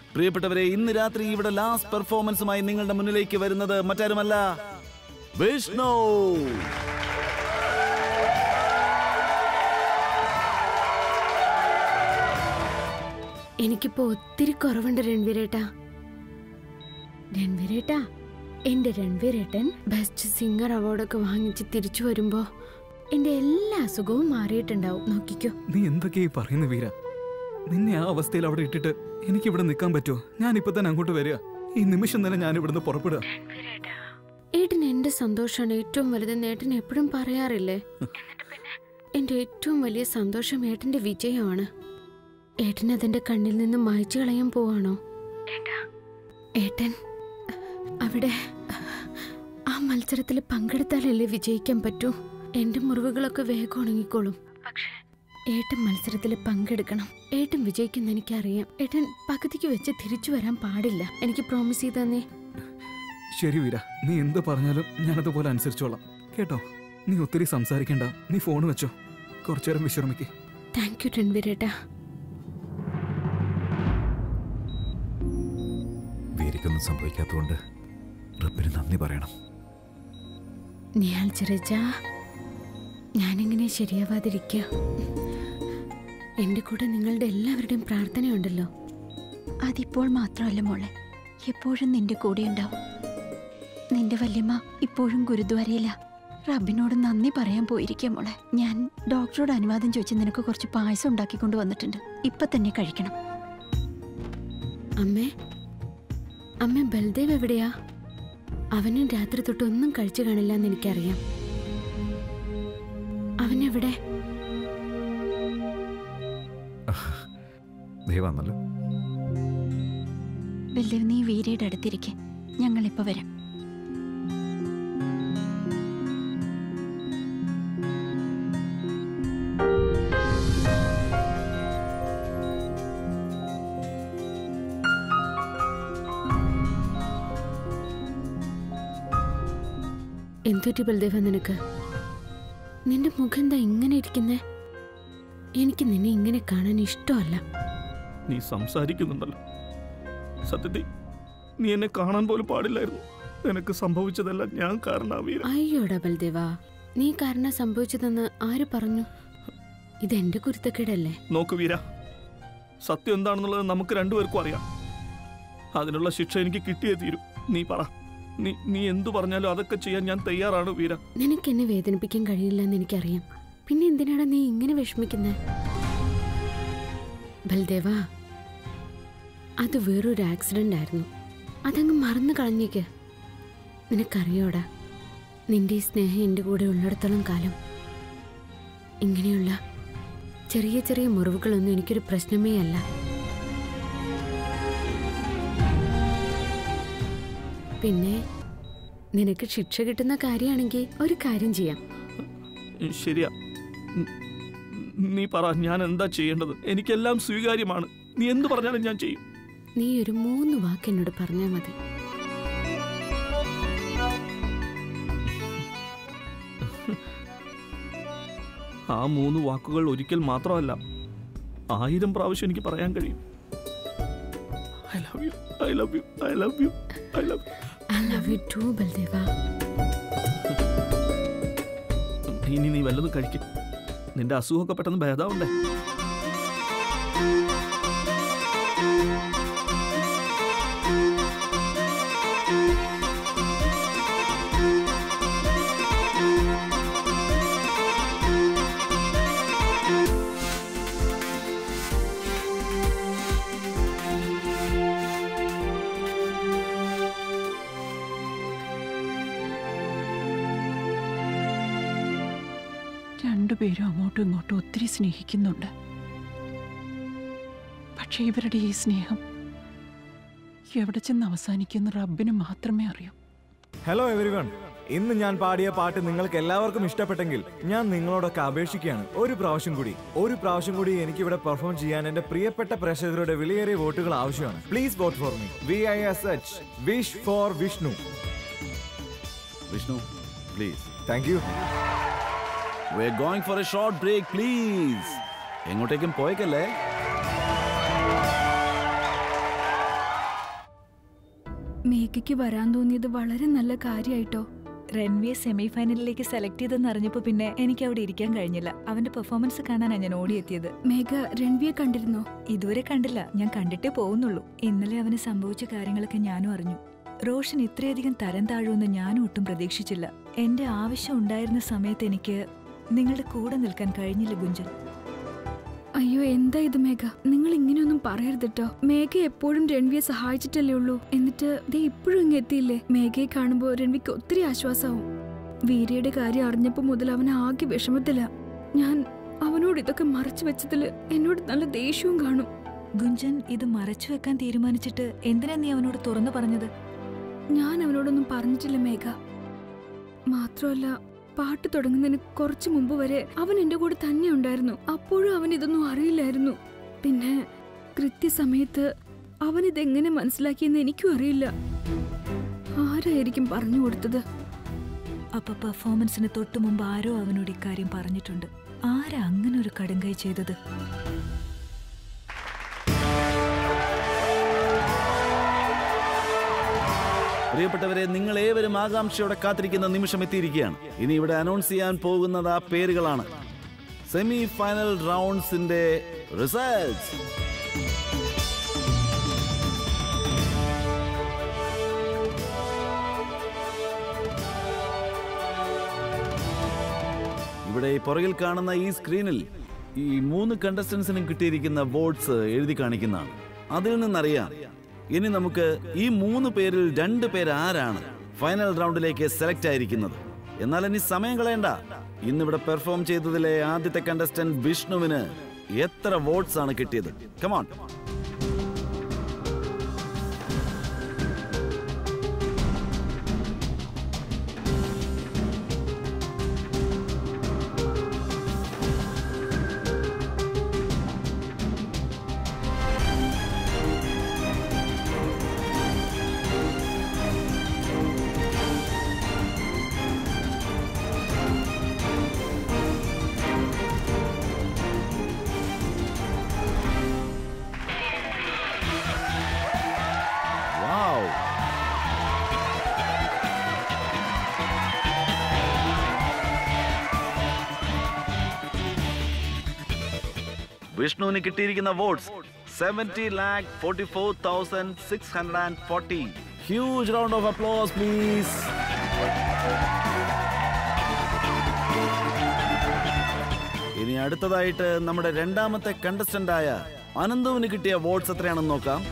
പ്രിയപ്പെട്ടവരെ ഇന്ന് രാത്രി ഇവിടെ ലാസ്റ്റ് പെർഫോമൻസുമായി നിങ്ങളുടെ മുന്നിലേക്ക് വരുന്നത് മറ്റാരുമല്ല വിഷ്ണു എനിക്കിപ്പോ ഒത്തിരി കുറവുണ്ട് രൺവീരേട്ടാ രൺവീരേട്ടാ എന്റെ രൺവീരേട്ടൻ ബെസ്റ്റ് സിംഗർ അവാർഡൊക്കെ വാങ്ങിച്ച് തിരിച്ചു വരുമ്പോ എന്റെ എല്ലാ അസുഖവും മാറിയിട്ടുണ്ടാവും നോക്കിക്കോ നീ എന്തൊക്കെയാ പറയുന്ന വീര നിന്നെ ആ അവസ്ഥയിൽ അവിടെ ഇട്ടിട്ട് എനിക്ക് ഇവിടെ നിൽക്കാൻ പറ്റുമോ ഞാൻ ഇപ്പൊ തന്നെ അങ്ങോട്ട് വരിക ഈ നിമിഷം തന്നെ ഞാൻ ഇവിടുന്ന് പുറപ്പെടുക ഏട്ടൻ എന്റെ സന്തോഷമാണ് ഏറ്റവും വലുതെന്ന് ഏട്ടൻ എപ്പോഴും പറയാറില്ലേ എന്റെ ഏറ്റവും വലിയ സന്തോഷം ഏട്ടന്റെ വിജയമാണ് ഏട്ടൻ അതെന്റെ കണ്ണിൽ നിന്ന് മായ്ച്ചു കളയാൻ പോവാണോ ഏട്ടൻ അവിടെ ആ മത്സരത്തിൽ പങ്കെടുത്താലല്ലേ വിജയിക്കാൻ പറ്റൂ എന്റെ മുറിവുകളൊക്കെ വേഗം ഉണങ്ങിക്കോളും ഏട്ടൻ മത്സരത്തിൽ പങ്കെടുക്കണം ഏട്ടൻ വിജയിക്കുന്ന എനിക്കറിയാം ഏട്ടൻ പകുതിക്ക് വെച്ച് തിരിച്ചു വരാൻ പാടില്ല എനിക്ക് പ്രോമിസ് ചെയ്ത് തന്നെ ശരി വീര നീ എന്ത് പറഞ്ഞാലും ഞാനതുപോലെ അനുസരിച്ചോളാം കേട്ടോ നീ ഒത്തിരി സംസാരിക്കണ്ട നീ ഫോൺ വെച്ചോ കുറച്ചേരം വിശ്രമിക്ക് താങ്ക് യു രൺവീരേട്ടാ വീരയ്ക്കൊന്നും സംഭവിക്കാത്തതുകൊണ്ട് റബ്ബിന് നന്ദി പറയണം നിയാൽ ചെറിച്ച ഞാനെങ്ങനെ ശരിയാവാതിരിക്കുക എന്റെ കൂടെ നിങ്ങളുടെ എല്ലാവരുടെയും പ്രാർത്ഥനയുണ്ടല്ലോ അതിപ്പോൾ മാത്രമല്ല മോളെ എപ്പോഴും നിന്റെ കൂടെ ഉണ്ടാവും നിന്റെ വല്യമ്മ ഇപ്പോഴും ഗുരുദ്വാരയില്ല റബ്ബിനോട് നന്ദി പറയാൻ പോയിരിക്കാം മോളെ ഞാൻ ഡോക്ടറോട് അനുവാദം ചോദിച്ച് നിനക്ക് കുറച്ച് പായസം ഉണ്ടാക്കിക്കൊണ്ട് വന്നിട്ടുണ്ട് ഇപ്പൊ തന്നെ കഴിക്കണം അമ്മേ അമ്മ ബൽദേവ് എവിടെയാ അവനും രാത്രി തൊട്ട് ഒന്നും കഴിച്ചു കാണില്ല എന്ന് എനിക്കറിയാം അവനെവിടെ ദൈവമാണല്ലോ ബൽദേവ് നീ വീരയുടെ അടുത്തിരിക്കെ ഞങ്ങളിപ്പോ വരാം എന്തൊരു ബൽദേവ നിനക്ക് നിന്റെ മുഖം എന്താ ഇങ്ങനെ ഇരിക്കുന്നേ എനിക്ക് നിന്നെ ഇങ്ങനെ കാണാൻ ഇഷ്ടമല്ല നീ സംസാരിക്കുന്നുണ്ടല്ലോ സത്യത്തിൽ നീ എന്നെ കാണാൻ പോലും പാടില്ലായിരുന്നു നിനക്ക് സംഭവിച്ചതെല്ലാം ഞാൻ കാരണ വീര അയ്യോടാ ബൽദേവ നീ കാരണം സംഭവിച്ചതെന്ന് ആര് പറഞ്ഞു ഇതെന്റെ കുരുത്തക്കേടല്ലേ നോക്ക് വീര സത്യം എന്താണെന്നുള്ളത് നമുക്ക് രണ്ടുപേർക്കും അറിയാം അതിനുള്ള ശിക്ഷ എനിക്ക് കിട്ടിയേ തീരും നീ പറ നീ നീ എന്തു പറഞ്ഞാലും അതൊക്കെ ചെയ്യാൻ ഞാൻ തയ്യാറാണ് വീര നിനക്ക് എന്നെ വേദനിപ്പിക്കാൻ കഴിയില്ല എന്ന് എനിക്കറിയാം പിന്നെ എന്തിനാടാ നീ ഇങ്ങനെ വിഷമിക്കുന്നേ ബൽദേവ അത് വേറൊരു ആക്സിഡന്റ് ആയിരുന്നു അതങ്ങ് മറന്നു കളഞ്ഞേക്ക് നിനക്കറിയോടാ നിന്റെ ഈ സ്നേഹം എൻ്റെ കൂടെ ഉള്ളിടത്തോളം കാലം ഇങ്ങനെയുള്ള ചെറിയ ചെറിയ മുറിവുകളൊന്നും എനിക്കൊരു പ്രശ്നമേ അല്ല പിന്നെ നിനക്ക് ശിക്ഷ കിട്ടുന്ന കാര്യമാണെങ്കിൽ ഒരു കാര്യം ചെയ്യാം ശരിയാ ഉം, നീ പറ ഞാൻ എന്താ ചെയ്യേണ്ടത് എനിക്കെല്ലാം സ്വീകാര്യമാണ് നീ എന്ത് പറഞ്ഞാലും ഞാൻ ചെയ്യും നീ ഒരു മൂന്ന് വാക്ക് എന്നോട് പറഞ്ഞാൽ മതി ആ മൂന്ന് വാക്കുകൾ ഒരിക്കൽ മാത്രമല്ല ആയിരം പ്രാവശ്യം എനിക്ക് പറയാൻ കഴിയും I love you I love you I love you I love you I love you too Baldeva ഇനി നീ വല്ലതും കഴിക്കും നിന്റെ അസുഖമൊക്കെ പെട്ടെന്ന് ഭേദാവണ്ടേ രണ്ടുപേരും അങ്ങോട്ടും ഇങ്ങോട്ടും ഒത്തിരി സ്നേഹിക്കുന്നുണ്ട് പക്ഷെ ഇവരുടെ ഈ സ്നേഹം എവിടെ ചെന്ന് അവസാനിക്കുന്ന റബ്ബിന് മാത്രമേ അറിയൂ ഹലോ എവരിവൺ ഇന്ന് ഞാൻ പാടിയ പാട്ട് നിങ്ങൾക്ക് എല്ലാവർക്കും ഇഷ്ടപ്പെട്ടെങ്കിൽ ഞാൻ നിങ്ങളോടൊക്കെ അപേക്ഷിക്കുകയാണ് ഒരു പ്രാവശ്യം കൂടി ഒരു പ്രാവശ്യം കൂടി എനിക്ക് ഇവിടെ പെർഫോം ചെയ്യാൻ എന്റെ പ്രിയപ്പെട്ട പ്രേക്ഷകരുടെ വിലയേറിയ വോട്ടുകൾ ആവശ്യമാണ് please vote for me V I S H Vish for Vishnu Vishnu please thank you we are going for a short break please എങ്ങോട്ടേക്കും പോയേക്കല്ലേ മേഘയ്ക്ക് വരാൻ തോന്നിയത് വളരെ നല്ല കാര്യമായിട്ടോ റൺവിയെ സെമി ഫൈനലിലേക്ക് സെലക്ട് ചെയ്തെന്ന് അറിഞ്ഞപ്പോ പിന്നെ എനിക്ക് അവിടെ ഇരിക്കാൻ കഴിഞ്ഞില്ല അവന്റെ പെർഫോമൻസ് കാണാനാണ് ഞാൻ ഓടിയെത്തിയത് മേഘ രൺവിയെ കണ്ടിരുന്നോ ഇതുവരെ കണ്ടില്ല ഞാൻ കണ്ടിട്ടേ പോകുന്നുള്ളൂ ഇന്നലെ അവന് സംഭവിച്ച കാര്യങ്ങളൊക്കെ ഞാനും അറിഞ്ഞു റോഷൻ ഇത്രയധികം തരം താഴുമെന്ന് ഞാനും ഒട്ടും പ്രതീക്ഷിച്ചില്ല എന്റെ ആവശ്യം ഉണ്ടായിരുന്ന സമയത്ത് എനിക്ക് നിങ്ങളുടെ കൂടെ നിൽക്കാൻ കഴിഞ്ഞില്ല ഗുഞ്ചൻ അയ്യോ എന്താ ഇത് മേഘ നിങ്ങൾ ഇങ്ങനെയൊന്നും പറയരുതിട്ടോ മേഘ എപ്പോഴും രൺവിയെ സഹായിച്ചിട്ടല്ലേ ഉള്ളൂ എന്നിട്ട് ദേ ഇപ്പോഴും ഇങ്ങ് എത്തിയില്ലേ മേഘയെ കാണുമ്പോൾ രൺവിക്ക് ഒത്തിരി ആശ്വാസമാവും വീരയുടെ കാര്യം അറിഞ്ഞപ്പോ മുതൽ അവൻ ആകെ വിഷമത്തില ഞാൻ അവനോട് ഇതൊക്കെ മറച്ചു വെച്ചതിൽ എന്നോട് നല്ല ദേഷ്യവും കാണും ഗുഞ്ചൻ ഇത് മറച്ചു വെക്കാൻ തീരുമാനിച്ചിട്ട് എന്തിനാ നീ അവനോട് തുറന്നു പറഞ്ഞത് ഞാൻ അവനോടൊന്നും പറഞ്ഞിട്ടില്ല മേഘ മാത്രമല്ല പാട്ട് തുടങ്ങുന്നതിന് കുറച്ചു മുമ്പ് വരെ അവൻ എന്റെ കൂടെ തന്നെ ഉണ്ടായിരുന്നു അപ്പോഴും അവൻ ഇതൊന്നും അറിയില്ലായിരുന്നു പിന്നെ കൃത്യസമയത്ത് അവൻ ഇതെങ്ങനെ മനസ്സിലാക്കിയെന്ന് എനിക്കും അറിയില്ല ആരായിരിക്കും പറഞ്ഞു കൊടുത്തത് അപ്പൊ പെർഫോമൻസിന് തൊട്ടു മുമ്പ് ആരോ അവനോട് ഇക്കാര്യം പറഞ്ഞിട്ടുണ്ട് ആരാ അങ്ങനെ ഒരു കടുങ്കൈ ചെയ്തത് പ്രിയപ്പെട്ടവരെ നിങ്ങൾ ഏവരും ആകാംക്ഷയോടെ കാത്തിരിക്കുന്ന നിമിഷം എത്തിയിരിക്കുകയാണ് ഇനി ഇവിടെ അനൗൺസ് ചെയ്യാൻ പോകുന്നത് ആ പേരുകളാണ് സെമി ഫൈനൽ റൗണ്ട്സിന്റെ റിസൾട്ട്സ് ഇവിടെ ഈ പുറകിൽ കാണുന്ന ഈ സ്ക്രീനിൽ ഈ മൂന്ന് കണ്ടസ്റ്റൻസിനും കിട്ടിയിരിക്കുന്ന വോട്ട്സ് എഴുതി കാണിക്കുന്നതാണ് അതിൽ നിന്നറിയാം ഇനി നമുക്ക് ഈ മൂന്ന് പേരിൽ രണ്ട് പേര് ആരാണ് ഫൈനൽ റൗണ്ടിലേക്ക് സെലക്ട് ആയിരിക്കുന്നത് എന്നാൽ ഇനി സമയം കളയണ്ട ഇന്നിവിടെ പെർഫോം ചെയ്തതിലെ ആദ്യത്തെ കണ്ടസ്റ്റന്റ് വിഷ്ണുവിന് എത്ര വോട്ട്സ് ആണ് കിട്ടിയത് കമോൺ വാവ് വിഷ്ണുവിന് കിട്ടിയിരിക്കുന്ന votes seventy lakh forty four thousand six hundred and forty huge round of applause please ഇനി അടുത്തതായിട്ട് നമ്മുടെ രണ്ടാമത്തെ കണ്ടസ്റ്റന്റ് ആയ അനന്തുവിന് കിട്ടിയ വോട്ട്സ് എത്രയാണെന്ന് നോക്കാം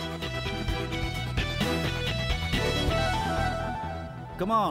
കമാൺ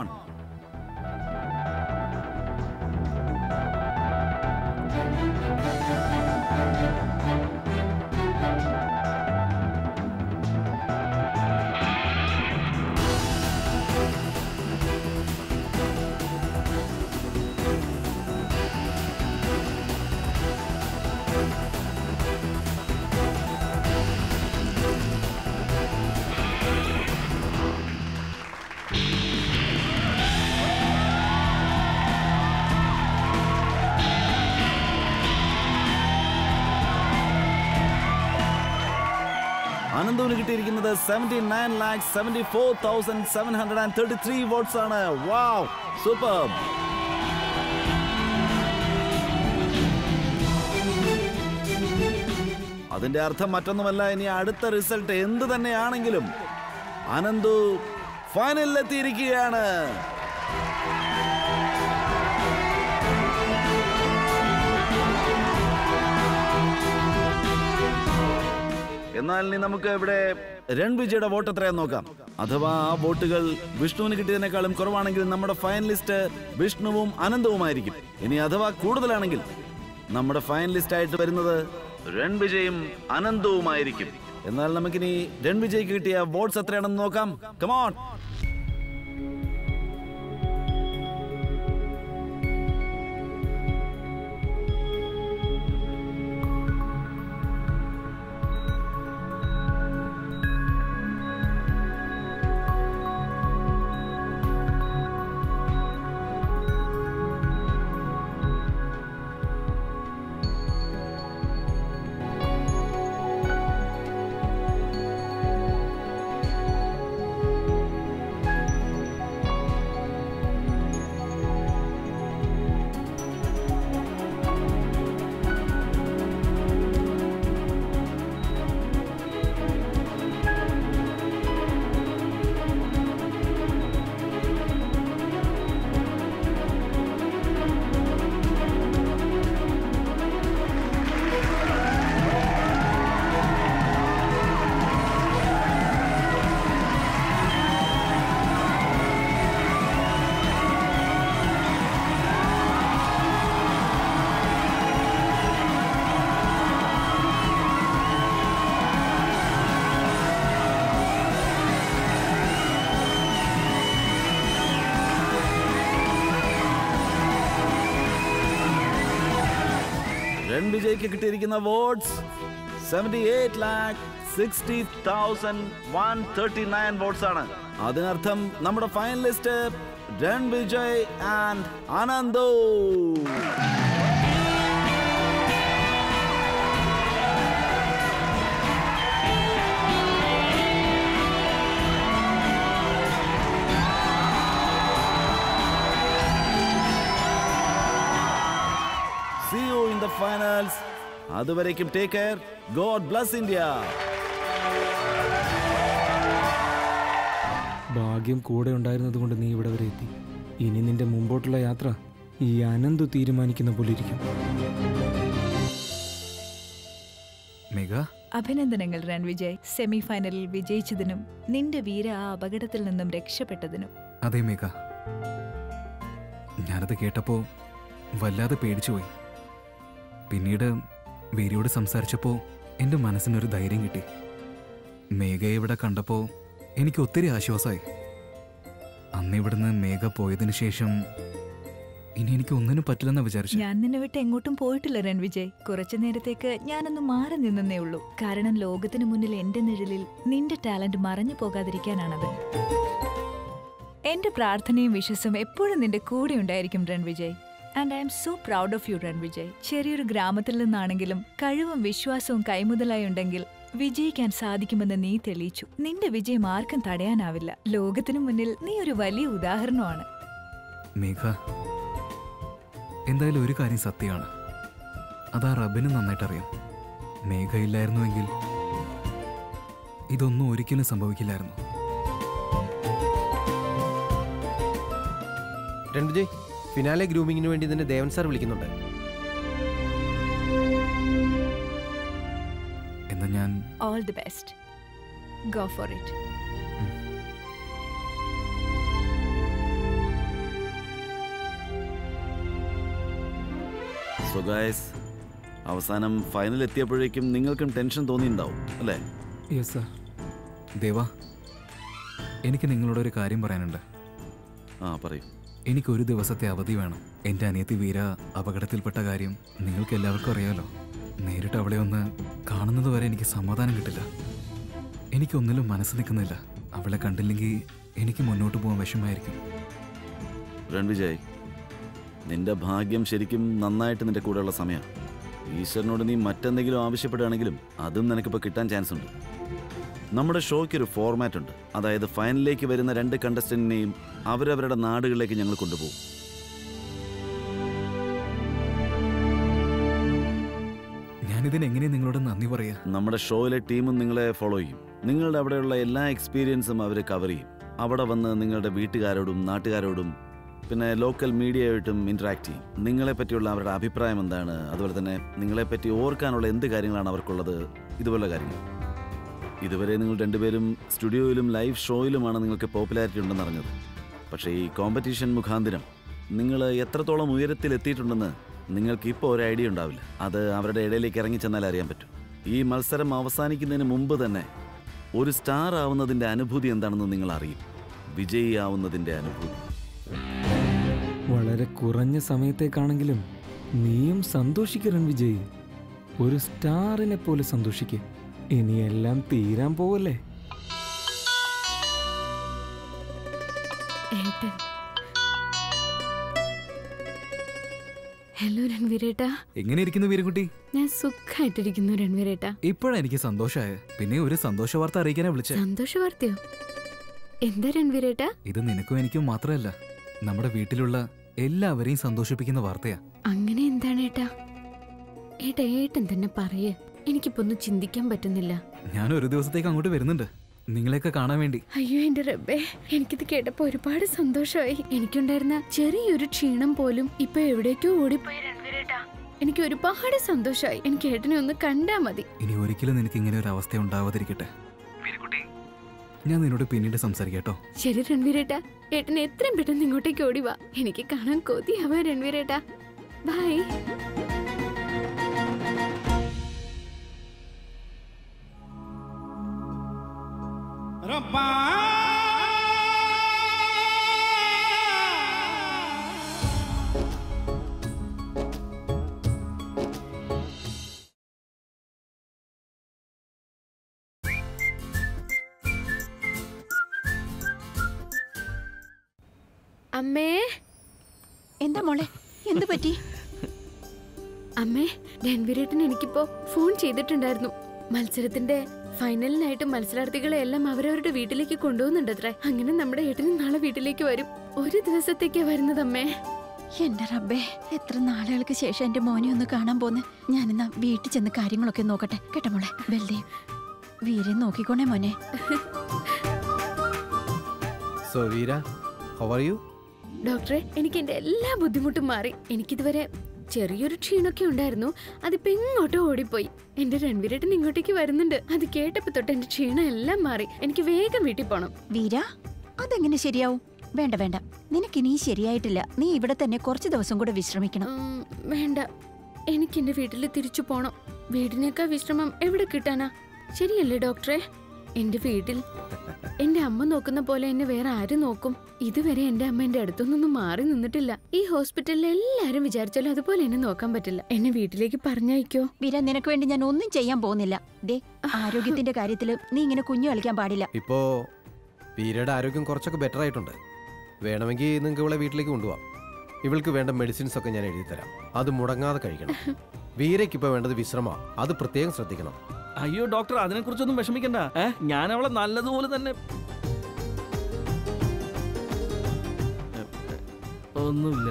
അനന്തുവിന് കിട്ടിയിരിക്കുന്നത് seventy nine lakh seventy four thousand seven hundred and thirty three votes ആണ് വാവ് സൂപ്പർ അതിന്റെ അർത്ഥം മറ്റൊന്നുമല്ല ഇനി അടുത്ത റിസൾട്ട് എന്ത് തന്നെയാണെങ്കിലും അനന്തു ഫൈനലിലെത്തിയിരിക്കുകയാണ് എന്നാൽ ഇനി നമുക്ക് ഇവിടെ രൺവിജയുടെ വോട്ട് എത്രയാന്ന് നോക്കാം അഥവാ ആ വോട്ടുകൾ വിഷ്ണുവിന് കിട്ടിയതിനേക്കാളും കുറവാണെങ്കിൽ നമ്മുടെ ഫൈനലിസ്റ്റ് വിഷ്ണുവും അനന്തവുമായിരിക്കും ഇനി അഥവാ കൂടുതലാണെങ്കിൽ നമ്മുടെ ഫൈനലിസ്റ്റ് ആയിട്ട് വരുന്നത് രൺവിജയും അനന്തവുമായിരിക്കും എന്നാൽ നമുക്കിനി രൺവിജയ്ക്ക് കിട്ടിയ വോട്ട്സ് എത്രയാണെന്ന് നോക്കാം കമോൺ രൺവിജയ്ക്ക് കിട്ടിയിരിക്കുന്ന votes seventy eight lakh sixty thousand one thirty nine votes ആണ് അതിനർത്ഥം നമ്മുടെ ഫൈനലിസ്റ്റ് രൺവിജയ് ആൻഡ് ആനന്ദോ See you in the finals. അതുവരേക്കും take care God bless India ഭാഗ്യം കൂടെ ഉണ്ടായിരുന്നത് കൊണ്ട് നീ ഇവിടെ വരെ എത്തി ഇനി നിന്റെ മുമ്പോട്ടുള്ള യാത്ര ഈ അനന്തു തീരുമാനിക്കുന്ന പോലെ ഇരിക്കും മേഘ അഭിനന്ദനങ്ങൾ രൺവിജയ് സെമി ഫൈനലിൽ വിജയിച്ചതിനും നിന്റെ വീര ആ അപകടത്തിൽ നിന്നും രക്ഷപ്പെട്ടതിനും അതെ മേഘ ഞാനത് കേട്ടപ്പോ വല്ലാതെ പേടിച്ചുപോയി പിന്നീട് വേരിയോട് സംസാരിച്ചപ്പോ എൻ്റെ മനസ്സിനൊരു ധൈര്യം കിട്ടി മേഘയെ ഇവിടെ കണ്ടപ്പോ എനിക്ക് ഒത്തിരി ആശ്വാസമായി അന്ന് ഇവിടുന്ന് മേഘ പോയതിനു ശേഷം ഇനി എനിക്ക് ഒന്നിനും പറ്റില്ലെന്നാ വിചാരിച്ചു ഞാൻ നിന്നെ വിട്ട് എങ്ങോട്ടും പോയിട്ടില്ല രൺവിജയ് കുറച്ചു നേരത്തേക്ക് ഞാനൊന്ന് മാറി നിന്നേ ഉള്ളൂ കാരണം ലോകത്തിന് മുന്നിൽ എന്റെ നിഴലിൽ നിന്റെ ടാലന്റ് മറഞ്ഞു പോകാതിരിക്കാനാണത് എന്റെ പ്രാർത്ഥനയും വിശ്വസും എപ്പോഴും നിന്റെ കൂടെ ഉണ്ടായിരിക്കും Ranvijay and I am so proud of you Ranvijay ചെറിയൊരു ഗ്രാമത്തിൽ നിന്നാണെങ്കിലും കഴിവും വിശ്വാസവും കൈമുതലായി ഉണ്ടെങ്കിൽ വിജയിക്കാൻ സാധിക്കുമെന്ന് നീ തെളിയിച്ചു നിന്റെ വിജയം ആർക്കും തടയാനാവില്ല ലോകത്തിനു മുന്നിൽ നീ ഒരു വലിയ ഉദാഹരണമാണ് മേഘ എന്തായാലും ഒരു കാര്യം സത്യമാണ് അതാ റബിന് നന്നായിട്ട് അറിയാം മേഘ ഇല്ലായിരുന്നുവെങ്കിൽ ഇതൊന്നും ഒരിക്കലും സംഭവിക്കില്ലായിരുന്നു രൺവിജയ് ഫിനാലെ ഗ്രൂമിങ്ങിന് വേണ്ടി നിന്നെ ദേവൻ സാർ വിളിക്കുന്നുണ്ട് എന്നാ ഞാൻ all the best go for it so guys അവസാനം ഫൈനൽ എത്തിയപ്പോഴേക്കും നിങ്ങൾക്കും ടെൻഷൻ തോന്നിയിട്ടുണ്ടാവും അല്ലേ യെസ് സാർ ദേവ എനിക്ക് നിങ്ങളോട് ഒരു കാര്യം പറയാനുണ്ട് ആ പറയൂ എനിക്ക് ഒരു ദിവസത്തെ അവധി വേണം എൻ്റെ അനിയത്തി വീര അപകടത്തിൽപ്പെട്ട കാര്യം നിങ്ങൾക്ക് എല്ലാവർക്കും അറിയാലോ നേരിട്ട് അവളെ ഒന്ന് കാണുന്നത് വരെ എനിക്ക് സമാധാനം കിട്ടില്ല എനിക്കൊന്നിലും മനസ്സ് നിൽക്കുന്നില്ല അവളെ കണ്ടില്ലെങ്കിൽ എനിക്ക് മുന്നോട്ട് പോകാൻ വിഷമായിരിക്കും രൺവിജയ് നിന്റെ ഭാഗ്യം ശരിക്കും നന്നായിട്ട് നിന്റെ കൂടെയുള്ള സമയം ഈശ്വരനോട് നീ മറ്റെന്തെങ്കിലും ആവശ്യപ്പെടുകയാണെങ്കിലും അതും നിനക്കിപ്പോൾ കിട്ടാൻ ചാൻസ് ഉണ്ട് നമ്മുടെ ഷോയ്ക്ക് ഒരു ഫോർമാറ്റ് ഉണ്ട് അതായത് ഫൈനലിലേക്ക് വരുന്ന രണ്ട് കണ്ടസ്റ്റന്റിനെയും അവരവരുടെ നാടുകളിലേക്ക് ഞങ്ങൾ കൊണ്ടുപോകും ഞാനിതിന് എങ്ങനെ നിങ്ങളോട് നന്ദി പറയാ നമ്മുടെ ഷോയിലെ ടീമും നിങ്ങളെ ഫോളോ ചെയ്യും നിങ്ങളുടെ അവിടെയുള്ള എല്ലാ എക്സ്പീരിയൻസും അവർ കവർ ചെയ്യും അവിടെ വന്ന് നിങ്ങളുടെ വീട്ടുകാരോടും നാട്ടുകാരോടും പിന്നെ ലോക്കൽ മീഡിയയായിട്ടും ഇന്ററാക്ട് ചെയ്യും നിങ്ങളെ പറ്റിയുള്ള അവരുടെ അഭിപ്രായം എന്താണ് അതുപോലെ തന്നെ നിങ്ങളെപ്പറ്റി ഓർക്കാനുള്ള എന്ത് കാര്യങ്ങളാണ് അവർക്കുള്ളത് ഇതുപോലുള്ള കാര്യങ്ങൾ ഇതുവരെ നിങ്ങൾ രണ്ടുപേരും സ്റ്റുഡിയോയിലും ലൈവ് ഷോയിലുമാണ് നിങ്ങൾക്ക് പോപ്പുലാരിറ്റി ഉണ്ടെന്ന് അറിഞ്ഞത് പക്ഷേ ഈ കോമ്പറ്റീഷൻ മുഖാന്തിരം നിങ്ങൾ എത്രത്തോളം ഉയരത്തിൽ എത്തിയിട്ടുണ്ടെന്ന് നിങ്ങൾക്ക് ഇപ്പോൾ ഒരു ഐഡിയ ഉണ്ടാവില്ല അത് അവരുടെ ഇടയിലേക്ക് ഇറങ്ങി ചെന്നാൽ അറിയാൻ പറ്റും ഈ മത്സരം അവസാനിക്കുന്നതിന് മുമ്പ് തന്നെ ഒരു സ്റ്റാർ ആവുന്നതിൻ്റെ അനുഭൂതി എന്താണെന്ന് നിങ്ങൾ അറിയും വിജയി ആവുന്നതിൻ്റെ അനുഭൂതി വളരെ കുറഞ്ഞ സമയത്തേക്കാണെങ്കിലും നീയും സന്തോഷിക്കണം വിജയ് ഒരു സ്റ്റാറിനെ പോലെ സന്തോഷിക്കുക ഇനിയെല്ലാം തീരാൻ പോവല്ലേ ഏട്ടൻ ഹലോ രൺവീരേട്ടാ എങ്ങനെ ഇരിക്കുന്നു വീരൻകുട്ടി ഞാൻ സുഖമായിട്ടിരിക്കുന്നു രൺവീരേട്ടാ ഇപ്പോഴാണ് എനിക്ക് സന്തോഷമായ പിന്നെ ഒരു സന്തോഷ വാർത്ത അറിയിക്കാനാ വിളിച്ചേ സന്തോഷ വാർത്തയോ എന്താ രൺവീരേട്ടാ ഇത് നിനക്കും എനിക്കും മാത്രമല്ല നമ്മുടെ വീട്ടിലുള്ള എല്ലാവരെയും സന്തോഷിപ്പിക്കുന്ന വാർത്തയാ അങ്ങനെ എന്താണ് ഏട്ടാ ഏട്ടാ ഏട്ടൻ തന്നെ പറയേ എനിക്കിപ്പോ ഒന്നും ചിന്തിക്കാൻ പറ്റുന്നില്ല ഞാൻ ഒരു ദിവസത്തേക്ക് അങ്ങോട്ട് വരുന്നുണ്ട് നിങ്ങളെയൊക്കെ കാണാൻ വേണ്ടി അയ്യോ എന്റെ റബ്ബേ എനിക്കിത് കേട്ടപ്പോ ഒരുപാട് സന്തോഷമായി എനിക്കുണ്ടായിരുന്ന ചെറിയൊരു ക്ഷീണം പോലും ഇപ്പൊ എവിടേക്കോ ഓടിപ്പോയി രൺവീരേട്ടാ എനിക്ക് ഒരുപാട് സന്തോഷമായി എനിക്ക് ഏട്ടനെ ഒന്ന് കണ്ടാ മതി ഇനി ഒരിക്കലും നിനക്ക് ഇങ്ങനെ ഒരു അവസ്ഥ ഉണ്ടാവാതിരിക്കട്ടെ ഞാൻ നിന്നോട് പിന്നീട് സംസാരിക്കാം കേട്ടോ ശരി രൺവീരേട്ടാ ഏട്ടൻ എത്രയും പെട്ടെന്ന് ഇങ്ങോട്ടേക്ക് ഓടി വാ എനിക്ക് കാണാൻ കൊതിയാവാ രൺവീരേട്ടാ ബൈ അമ്മേ എന്താ മോളെ എന്തു പറ്റി അമ്മേ രൺവീരേട്ടൻ എനിക്കിപ്പോ ഫോൺ ചെയ്തിട്ടുണ്ടായിരുന്നു മത്സരത്തിന്റെ ഫൈനലിനായിട്ട് മത്സരാർത്ഥികളെ എല്ലാം അവരവരുടെ വീട്ടിലേക്ക് കൊണ്ടുപോകുന്നുണ്ടത്രേ അങ്ങനെ നമ്മുടെ ഏട്ടനും നാളെ വീട്ടിലേക്ക് വരും ഒരു ദിവസത്തേക്കാ വരുന്നത് അമ്മേ എന്റെ റബ്ബേ എത്ര നാളുകൾക്ക് ശേഷം എന്റെ മോനെ ഒന്ന് കാണാൻ പോന്ന് ഞാനിന്നാ വീട്ടിൽ ചെന്ന് കാര്യങ്ങളൊക്കെ നോക്കട്ടെ കേട്ടോ മോളെ വെള്ളി വീരെ നോക്കിക്കോണേ മോനെ so Veera how are you ഡോക്ടറെ എനിക്ക് എന്റെ എല്ലാ ബുദ്ധിമുട്ടും മാറി എനിക്കിതുവരെ ചെറിയൊരു ക്ഷീണമൊക്കെ ഉണ്ടായിരുന്നു അതിപ്പോ എങ്ങോട്ടോ ഓടിപ്പോയി എന്റെ രൺവീരേട്ടൻ ഇങ്ങോട്ടേക്ക് വരുന്നുണ്ട് അത് കേട്ടപ്പോ തൊട്ട് എന്റെ ക്ഷീണം എല്ലാം മാറി എനിക്ക് വേഗം വീട്ടിൽ പോണം വീര അതെങ്ങനെ ശരിയാവും വേണ്ട വേണ്ട നിനക്കിനി ശരിയായിട്ടില്ല നീ ഇവിടെ തന്നെ കുറച്ച് ദിവസം കൂടെ വിശ്രമിക്കണം ഉം, വേണ്ട എനിക്ക് എന്റെ വീട്ടിൽ തിരിച്ചു പോണം വീടിനേക്കാൾ വിശ്രമം എവിടെ കിട്ടാനാ ശരിയല്ലേ ഡോക്ടറെ എന്റെ വീട്ടിൽ എന്റെ അമ്മ നോക്കുന്ന പോലെ എന്നെ വേറെ ആര് നോക്കും ഇതുവരെ എന്റെ അമ്മ എന്റെ അടുത്തൊന്നും മാറി നിന്നിട്ടില്ല ഈ ഹോസ്പിറ്റലിൽ എല്ലാരും വിചാരിച്ചാലും അതുപോലെ എന്നെ നോക്കാൻ പറ്റില്ല എന്നെ വീട്ടിലേക്ക് പറഞ്ഞയക്കോ വീര നിനക്ക് വേണ്ടി ഞാൻ ഒന്നും ചെയ്യാൻ പോകുന്നില്ല ദേ ആരോഗ്യത്തിന്റെ കാര്യത്തിൽ നീ ഇങ്ങനെ കുഞ്ഞു കളിക്കാൻ പാടില്ല ഇപ്പോ വീരയുടെ ആരോഗ്യം കുറച്ചൊക്കെ ബെറ്റർ ആയിട്ടുണ്ട് വേണമെങ്കിൽ നിങ്ങൾക്ക് ഇവളെ വീട്ടിലേക്ക് കൊണ്ടുപോവാം ഇവൾക്ക് വേണ്ട മെഡിസിൻസ് ഒക്കെ ഞാൻ എഴുതി തരാം അത് മുടങ്ങാതെ കഴിക്കണം വീരയ്ക്ക് ഇപ്പൊ വേണ്ടത് വിശ്രമമാണ് അത് പ്രത്യേകം ശ്രദ്ധിക്കണം അയ്യോ ഡോക്ടർ അതിനെ കുറിച്ചൊന്നും വിഷമിക്കണ്ട ഏ ഞാൻ അവളെ നല്ലതുപോലെ തന്നെ എ, എ, ഒന്നുമില്ല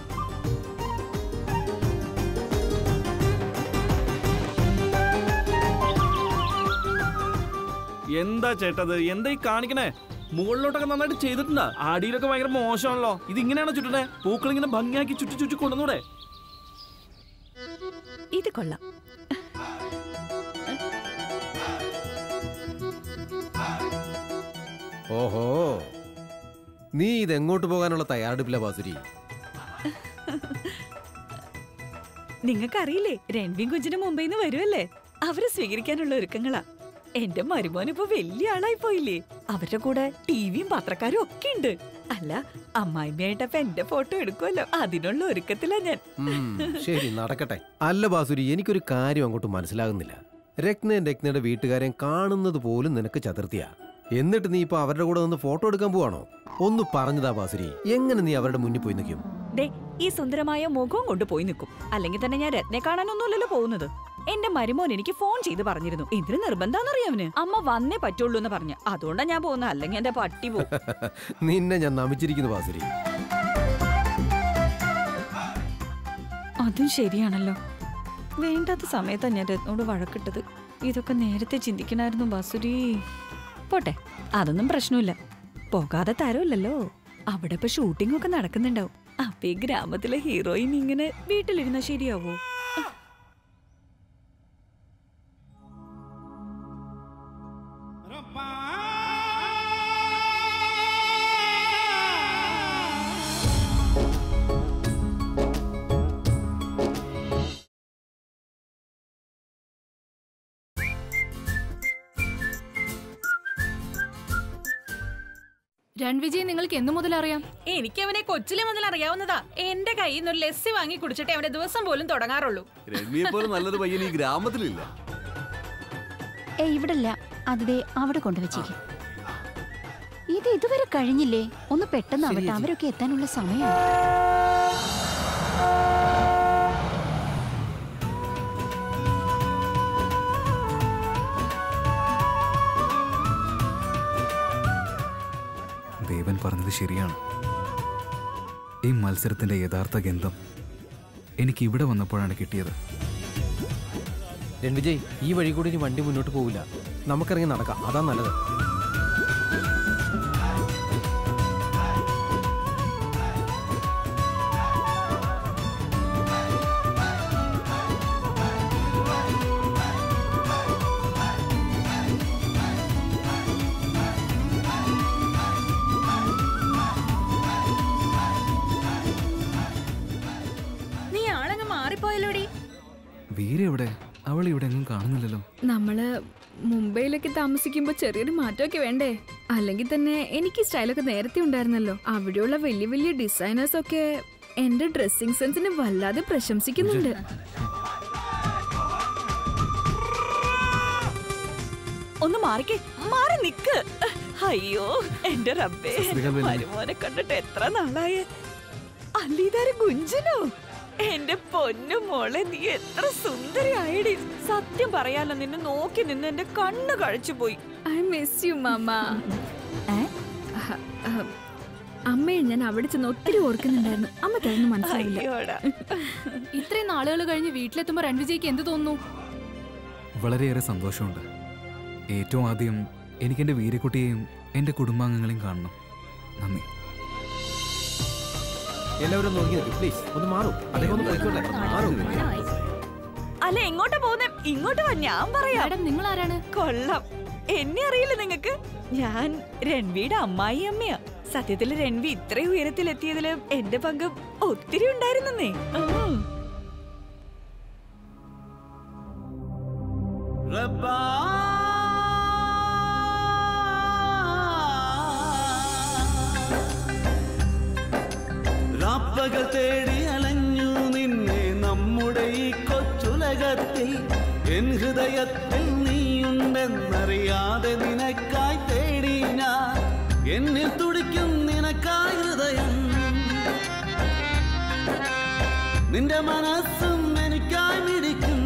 എന്താ ചേട്ടത് എന്താ ഈ കാണിക്കണേ മുകളിലോട്ടൊക്കെ നന്നായിട്ട് ചെയ്തിട്ടുണ്ടാ അടിയിലൊക്കെ ഭയങ്കര മോശമാണല്ലോ ഇത് ഇങ്ങനെയാണോ ചുറ്റണേ പൂക്കൾ ഇങ്ങനെ ഭംഗിയാക്കി ചുറ്റി ചുറ്റി കൊണ്ടുവന്നൂടെ ഇത് കൊള്ളാം ഓഹോ നീ ഇത് എങ്ങോട്ട് പോകാനുള്ള തയ്യാറെടുപ്പില്ല ബാസുരി നിങ്ങൾക്കറിയില്ലേ രൺവീൻ കുഞ്ചിന് മുംബൈ നിന്ന് വരുമല്ലേ അവരെ സ്വീകരിക്കാനുള്ള ഒരുക്കങ്ങളാ എന്റെ മരുമോൻ ഇപ്പൊ വലിയ ആളായി പോയില്ലേ അവരുടെ കൂടെ ടിവിയും പത്രക്കാരും ഒക്കെ ഉണ്ട് അല്ല അമ്മായിമ്മയായിട്ടപ്പൊ എന്റെ ഫോട്ടോ എടുക്കുമല്ലോ അതിനുള്ള ഒരുക്കത്തിലാ ഞാൻ ഉം, ശരി നടക്കട്ടെ അല്ല ബാസുരി എനിക്കൊരു കാര്യം അങ്ങോട്ട് മനസ്സിലാകുന്നില്ല രത്നയും രത്നയുടെ വീട്ടുകാരെയും കാണുന്നത് പോലും നിനക്ക് ചതുർത്ഥിയാ എന്നിട്ട് നീ ഇപ്പൊ അവരുടെ കൂടെ നിന്ന് ഫോട്ടോ എടുക്കാൻ പോവാണോ ഒന്ന് പറഞ്ഞതാ ബാസുരി എങ്ങനെ നീ അവരുടെ മുന്നിൽ പോയി നിൽക്കും ദേ ഈ സുന്ദരമായ മുഖവും കൊണ്ട് പോയി നിൽക്കും അല്ലെങ്കിൽ തന്നെ ഞാൻ രത്നെ കാണാനൊന്നുമല്ലല്ലോ പോകുന്നത് എന്റെ മരുമോൻ എനിക്ക് ഫോൺ ചെയ്ത് പറഞ്ഞിരുന്നു ഇതിന് നിർബന്ധാന്നറിയാവന് അമ്മ വന്നേ പറ്റുള്ളൂ എന്ന് പറഞ്ഞു അതുകൊണ്ടാ ഞാൻ പോകുന്നത് അല്ലെങ്കിൽ എന്റെ പട്ടി പോകും നിന്നെ ഞാൻ നമിച്ചിരിക്കുന്നു ബാസുരി അതും ശരിയാണല്ലോ വേണ്ടാത്ത സമയത്താ ഞാൻ രത്നോട് വഴക്കിട്ടത് ഇതൊക്കെ നേരത്തെ ചിന്തിക്കണമായിരുന്നു ബാസുരി പോട്ടെ അതൊന്നും പ്രശ്നമില്ല പോകാതെ തരമില്ലല്ലോ അവിടെ ഇപ്പൊ ഷൂട്ടിംഗ് ഒക്കെ നടക്കുന്നുണ്ടാവും അപ്പൊ ഈ ഗ്രാമത്തിലെ ഹീറോയിൻ ഇങ്ങനെ വീട്ടിലിരുന്ന ശരിയാവോ രൺവിജയ് നിങ്ങൾക്ക് എന്നു മുതൽ അറിയാം എനിക്ക് അവനെ കൊച്ചിലെ മുതൽ അറിയാവുന്നതാ എന്റെ കയ്യിൽ നിന്ന് ഒരു ലസ്സി വാങ്ങി കുടിച്ചിട്ടേ അവന്റെ ദിവസം പോലും തുടങ്ങാറുള്ളൂ രമ്യയെ പോലെ നല്ലൊരു പയ്യൻ ഈ ഗ്രാമത്തിലില്ല ഏ ഇവിടല്ല അത് ദേ അവിടെ കൊണ്ടുവച്ചേക്കും ഇത് ഇതുവരെ കഴിഞ്ഞില്ലേ ഒന്ന് പെട്ടെന്ന് ആവട്ടെ അവരൊക്കെ എത്താനുള്ള സമയം ദേവൻ പറഞ്ഞത് ശരിയാണ് ഈ മത്സരത്തിന്റെ യഥാർത്ഥ ഗന്ധം എനിക്ക് ഇവിടെ വന്നപ്പോഴാണ് കിട്ടിയത് രൺവിജയ് ഈ വഴി കൂടി ഇനി വണ്ടി മുന്നോട്ട് പോവില്ല നമുക്കിറങ്ങി നടക്കാം അതാ നല്ലത് നീ ആളങ്ങ് മാറിപ്പോയല്ലോടി വീര എവിടെ അവൾ ഇവിടെ എങ്ങും കാണുന്നില്ലല്ലോ നമ്മള് മുംബൈയിലൊക്കെ താമസിക്കുമ്പോൾ ചെറിയൊരു മാറ്റമൊക്കെ വേണ്ടേ അല്ലെങ്കിൽ തന്നെ എനിക്ക് ഈ സ്റ്റൈലൊക്കെ നേരത്തെ ഉണ്ടായിരുന്നല്ലോ അവിടെയുള്ള വലിയ വലിയ ഡിസൈനേഴ്സ് ഒക്കെ എന്റെ ഡ്രസ്സിംഗ് സെൻസിനെ വല്ലാതെ പ്രശംസിക്കുന്നുണ്ട് ഒന്ന് മാറിക്കേ മാറി നിക്ക് അയ്യോ എന്റെ റബ്ബേ സസ്രികൾ വല്യമ്മ. മരുമോനെ കണ്ടിട്ട് എത്ര നാളായി അല്ലീതാരം ഗുഞ്ചനോ എന്റെ പൊന്നു മോളെ നീ എത്ര സുന്ദരിയായടി സത്യം പറയാലോ നിന്നെ നോക്കി നിന്ന് എന്റെ കണ്ണ് കഴിച്ചു പോയി ഐ മിസ് യു മാമ അമ്മയെ ഞാൻ അവിടെ ചെന്ന് ഒത്തിരി ഓർക്കുന്നുണ്ടായിരുന്നു അമ്മയ്ക്ക് അതൊന്നും മനസ്സിലായില്ല അയ്യോടാ ഇത്രയും നാളുകൾ കഴിഞ്ഞ് വീട്ടിലെത്തുമ്പോ രൺവിജയ്ക്ക് എന്ത് തോന്നുന്നു വളരെയേറെ സന്തോഷമുണ്ട് ഏറ്റവും ആദ്യം എനിക്ക് എൻ്റെ വീരക്കുട്ടിയെയും എൻ്റെ കുടുംബാംഗങ്ങളെയും കാണണം നന്ദി എല്ലാവരും ഒന്ന് ഒതുങ്ങി പ്ലീസ് ഒന്ന് മാറും അദ്ദേഹം ഒന്ന് പോയിക്കോട്ടെ മാറും അല്ല എങ്ങോട്ടാ പോകുന്നേ ഇങ്ങോട്ട് വാ ഞാൻ പറയാം നിങ്ങൾ ആരാണ് കൊള്ളാം എന്നെ അറിയില്ല നിങ്ങക്ക് ഞാൻ രൺവിയുടെ അമ്മായി അമ്മയാ സത്യത്തിൽ രൺവി ഇത്രയും ഉയരത്തിലെത്തിയതില് എന്റെ പങ്ക് ഒത്തിരി ഉണ്ടായിരുന്നേ രാപ്പകൽ തേടി അലഞ്ഞു നിന്നെ നമ്മുടെ ഈ കൊച്ചുലകത്തിൽ എൻ ഹൃദയത്തിൽ നീയുണ്ടെന്നറിയാതെ നിനക്കായി തേടി ഞാൻ എന്നിൽ തുടിക്കും നിനക്കായി ഹൃദയം നിന്റെ മനസ്സും എനിക്കായി മിടിക്കും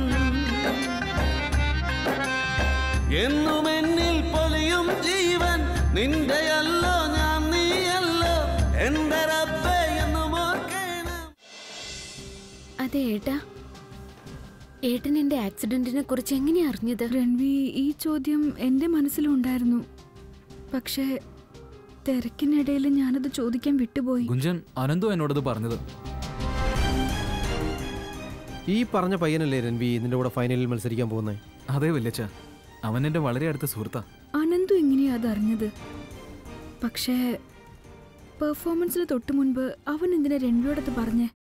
എന്നും എന്നിൽ പൊലിയും ജീവൻ നിന്റെയല്ലോ ഞാൻ നീയല്ലോ എന്റെ റബ്ബേ എന്നും ഓർക്കണം അതെ ഏട്ടാ ഏട്ടൻ എന്റെ ആക്സിഡന്റിനെ കുറിച്ച് എങ്ങനെയാ അറിഞ്ഞത് രൺവി ഈ ചോദ്യം എൻ്റെ മനസ്സിലും ഉണ്ടായിരുന്നു പക്ഷേ തിരക്കിനിടയിൽ ഞാനത് ചോദിക്കാൻ വിട്ടുപോയി ഗുഞ്ചൻ അനന്തു എന്നോടത് പറഞ്ഞത് ഈ പറഞ്ഞ പയ്യനല്ലേ രൺവി ഇതിന്റെ കൂടെ ഫൈനലിൽ മത്സരിക്കാൻ പോകുന്നത് അതെ വല്യച്ച അവൻ എൻ്റെ വളരെ അടുത്ത സുഹൃത്താ അനന്തു എങ്ങനെയാ അതറിഞ്ഞത് പക്ഷേ പെർഫോമൻസിന് തൊട്ടു മുൻപ് അവൻ എന്തിനാ രൺവിയോടത്ത് പറഞ്ഞേ